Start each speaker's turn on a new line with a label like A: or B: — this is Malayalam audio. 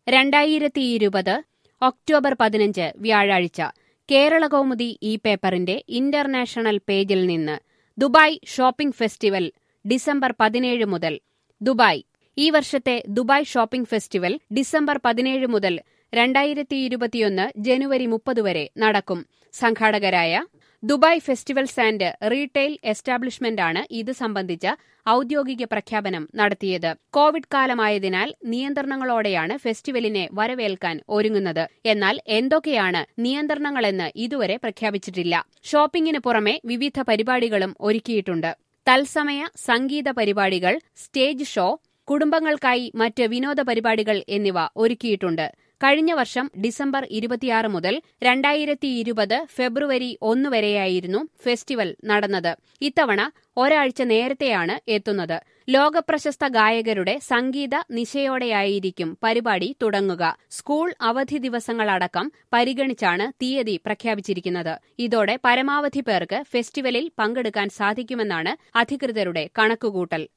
A: രണ്ടായിരത്തി ഇരുപത് ഒക്ടോബർ പതിനഞ്ച് വ്യാഴാഴ്ച കേരളകൗമുദി ഈ പേപ്പറിന്റെ ഇന്റർനാഷണൽ പേജിൽ നിന്ന് ദുബായ് ഷോപ്പിംഗ് ഫെസ്റ്റിവൽ ഡിസംബർ പതിനേഴ് മുതൽ ദുബായ് ഈ വർഷത്തെ ദുബായ് ഷോപ്പിംഗ് ഫെസ്റ്റിവൽ ഡിസംബർ പതിനേഴ് മുതൽ രണ്ടായിരത്തി ഇരുപത്തിയൊന്ന് ജനുവരി മുപ്പത് വരെ നടക്കും സംഘാടകരായ ദുബായ് ഫെസ്റ്റിവൽസ് ആൻഡ് റീറ്റെയിൽ എസ്റ്റാബ്ലിഷ്മെന്റാണ് ഇത് സംബന്ധിച്ച ഔദ്യോഗിക പ്രഖ്യാപനം നടത്തിയത് കോവിഡ് കാലമായതിനാൽ നിയന്ത്രണങ്ങളോടെയാണ് ഫെസ്റ്റിവലിനെ വരവേൽക്കാൻ ഒരുങ്ങുന്നത് എന്നാൽ എന്തൊക്കെയാണ് നിയന്ത്രണങ്ങളെന്ന് ഇതുവരെ പ്രഖ്യാപിച്ചിട്ടില്ല ഷോപ്പിംഗിന് പുറമെ വിവിധ പരിപാടികളും ഒരുക്കിയിട്ടുണ്ട് തത്സമയ സംഗീത പരിപാടികൾ സ്റ്റേജ് ഷോ കുടുംബങ്ങൾക്കായി മറ്റ് വിനോദ പരിപാടികൾ എന്നിവ ഒരുക്കിയിട്ടുണ്ട് കഴിഞ്ഞ വർഷം ഡിസംബർ ഇരുപത്തിയാറ് മുതൽ രണ്ടായിരത്തി ഇരുപത് ഫെബ്രുവരി ഒന്ന് വരെയായിരുന്നു ഫെസ്റ്റിവൽ നടന്നത് ഇത്തവണ ഒരാഴ്ച നേരത്തെയാണ് എത്തുന്നത് ലോകപ്രശസ്ത ഗായകരുടെ സംഗീത നിശയോടെയായിരിക്കും പരിപാടി തുടങ്ങുക സ്കൂൾ അവധി ദിവസങ്ങളടക്കം പരിഗണിച്ചാണ് തീയതി പ്രഖ്യാപിച്ചിരിക്കുന്നത് ഇതോടെ പരമാവധി പേർക്ക് ഫെസ്റ്റിവലിൽ പങ്കെടുക്കാൻ സാധിക്കുമെന്നാണ് അധികൃതരുടെ കണക്കുകൂട്ടൽ